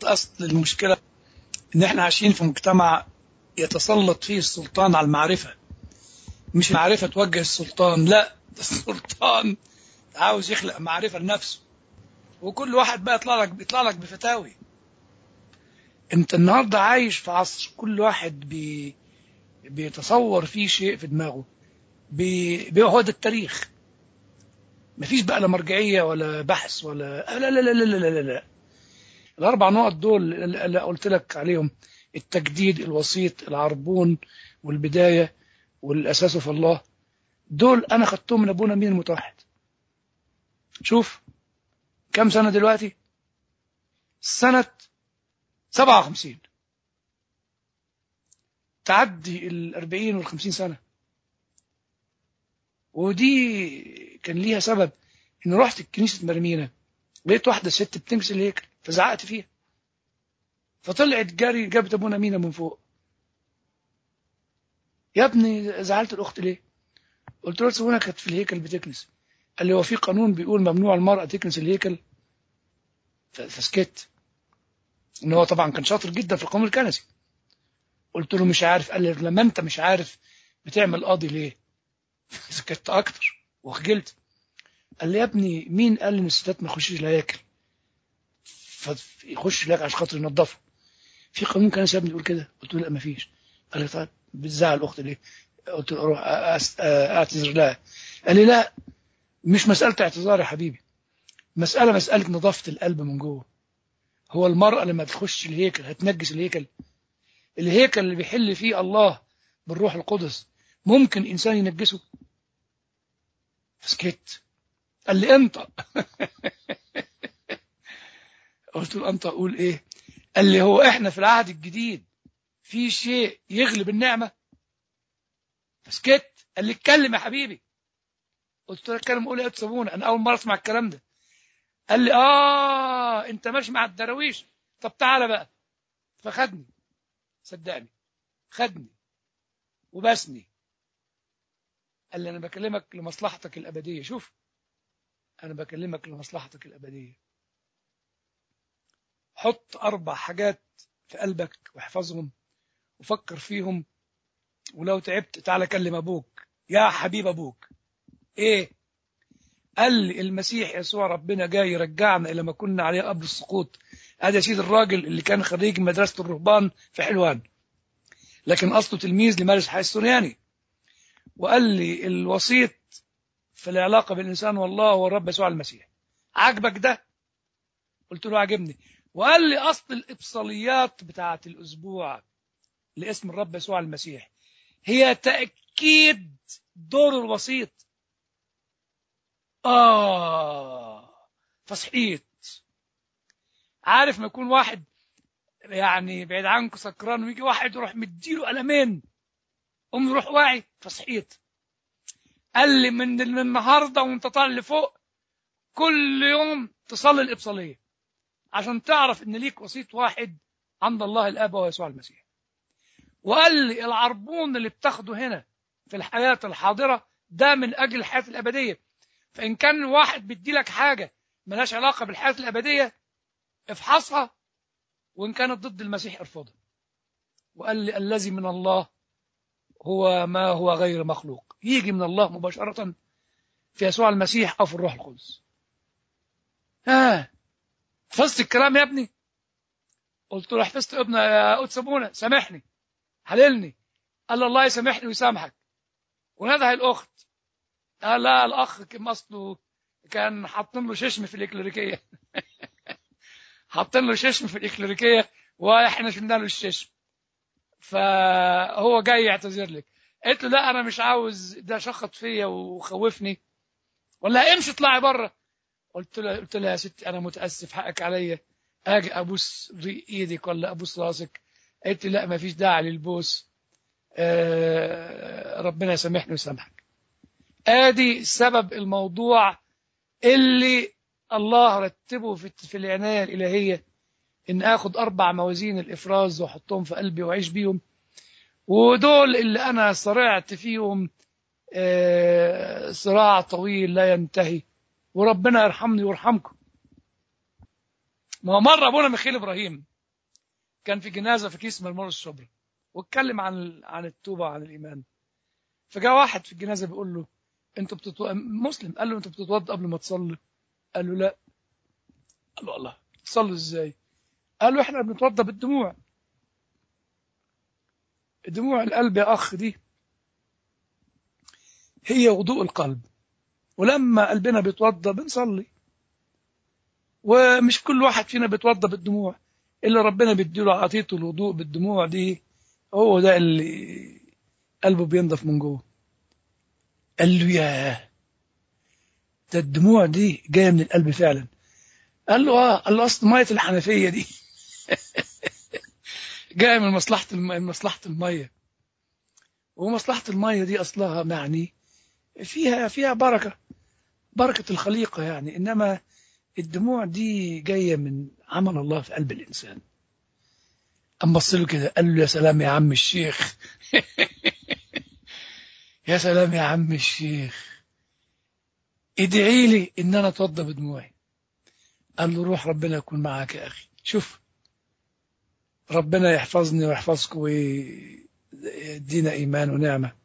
اصل المشكله ان احنا عايشين في مجتمع يتسلط فيه السلطان على المعرفه مش المعرفه توجه السلطان لا ده السلطان عاوز يخلق معرفه لنفسه وكل واحد بقى يطلع لك بيطلع لك بفتاوي انت النهارده عايش في عصر كل واحد بي بيتصور فيه شيء في دماغه بي بي- هو ده التاريخ مفيش بقى لا مرجعيه ولا بحث ولا لا لا لا لا لا لا, لا. الاربع نقط دول اللي قلت لك عليهم التجديد الوسيط العربون والبدايه والاساس في الله دول انا خدتهم من ابونا مين المتوحد شوف كم سنه دلوقتي سنه 57 تعدي ال 40 وال 50 سنه ودي كان ليها سبب ان رحت كنيسه مرمينا لقيت واحده ست بتمسك الهيكل فزعقت فيها فطلعت جري جابت ابونا مينا من فوق يا ابني زعلت الاخت ليه قلت له ابونا كانت في الهيكل بتكنس قال لي هو في قانون بيقول ممنوع المرأة تكنس الهيكل ف- فسكت ان هو طبعا كان شاطر جدا في القانون الكنسي قلت له مش عارف قال لي لما انت مش عارف بتعمل قاضي ليه سكت اكتر وخجلت قال لي يا ابني مين قال ان الستات ما يخشش الهياكل فيخش لك عشان خاطر ينظفه في قانون كنسي يا ابني يقول كده قلت له لا ما فيش قال لي طيب بتزعل الاخت ليه قلت له اروح أس- اعتذر لها قال لي لا مش مسألة اعتذار يا حبيبي مسألة مسألة نظافة القلب من جوه هو المرأة لما تخش الهيكل هتنجس الهيكل الهيكل اللي بيحل فيه الله بالروح القدس ممكن إنسان ينجسه فسكت قال لي انطق قلت له انطق اقول ايه قال لي هو احنا في العهد الجديد في شيء يغلب النعمة فسكت قال لي اتكلم يا حبيبي قلت له اتكلم قول يا سابونا انا اول مره اسمع الكلام ده قال لي اه انت ماشي مع الدراويش طب تعالى بقى فخدني صدقني خدني وبسني قال لي انا بكلمك لمصلحتك الابديه شوف انا بكلمك لمصلحتك الابديه حط اربع حاجات في قلبك واحفظهم وفكر فيهم ولو تعبت تعالى كلم ابوك يا حبيب ابوك ايه قال لي المسيح يسوع ربنا جاي يرجعنا الى ما كنا عليه قبل السقوط هذا يا سيد الراجل اللي كان خريج مدرسه الرهبان في حلوان لكن اصله تلميذ لمارس حي السورياني وقال لي الوسيط في العلاقه بين الانسان والله هو الرب يسوع المسيح عاجبك ده قلت له عاجبني وقال لي اصل الابصاليات بتاعه الاسبوع لاسم الرب يسوع المسيح هي تاكيد دور الوسيط آه فصحيت عارف ما يكون واحد يعني بعيد عنكم سكران ويجي واحد يروح مديله قلمين قوم يروح واعي فصحيت قال لي من من النهارده وانت طالع لفوق كل يوم تصلي الإبصالية عشان تعرف ان ليك وسيط واحد عند الله الآب وهو يسوع المسيح وقال لي العربون اللي بتاخده هنا في الحياة الحاضرة ده من أجل الحياة الأبدية فإن كان واحد بيدي لك حاجة ملهاش علاقة بالحياة الأبدية افحصها وإن كانت ضد المسيح ارفضها وقال لي الذي من الله هو ما هو غير مخلوق يجي من الله مباشرة في يسوع المسيح أو في الروح القدس ها حفظت الكلام يا ابني قلت له حفظت ابن يا قدس ابونا سامحني حللني قال له الله يسامحني ويسامحك ونادى الأخت قال لا الأخ كان أصله كان حاطين له ششم في الإكليريكية حاطين له ششم في الإكليريكية وإحنا شلنا له الششم فهو جاي يعتذر لك قلت له لا أنا مش عاوز ده شخط فيا وخوفني ولا امشي اطلعي بره قلت له قلت لها يا ستي أنا متأسف حقك عليا أجي أبوس إيدك ولا أبوس راسك قلت لي لا ما فيش داعي للبوس آه ربنا يسامحني ويسامحك ادي سبب الموضوع اللي الله رتبه في في العنايه الالهيه ان اخد اربع موازين الافراز واحطهم في قلبي واعيش بيهم ودول اللي انا صرعت فيهم آه صراع طويل لا ينتهي وربنا يرحمني ويرحمكم ما هو مره ابونا ميخيل ابراهيم كان في جنازه في كيس مرمور الشبرا واتكلم عن عن التوبه وعن الايمان فجاء واحد في الجنازه بيقول له انت بتتو... مسلم قال له انت بتتوضا قبل ما تصلي قال له لا قال له الله تصلي ازاي قال له احنا بنتوضا بالدموع دموع القلب يا اخ دي هي وضوء القلب ولما قلبنا بيتوضا بنصلي ومش كل واحد فينا بيتوضا بالدموع اللي ربنا بيديله عطية الوضوء بالدموع دي هو ده اللي قلبه بينضف من جوه قال له يا ده الدموع دي جايه من القلب فعلا قال له اه قال له اصل ميه الحنفيه دي جايه من مصلحه الم... من مصلحه الميه ومصلحه الميه دي اصلها يعني فيها فيها بركه بركه الخليقه يعني انما الدموع دي جايه من عمل الله في قلب الانسان قام بص له كده قال له يا سلام يا عم الشيخ يا سلام يا عم الشيخ ادعي لي ان انا اتوضى بدموعي قال له روح ربنا يكون معاك يا اخي شوف ربنا يحفظني ويحفظكم ويدينا ايمان ونعمه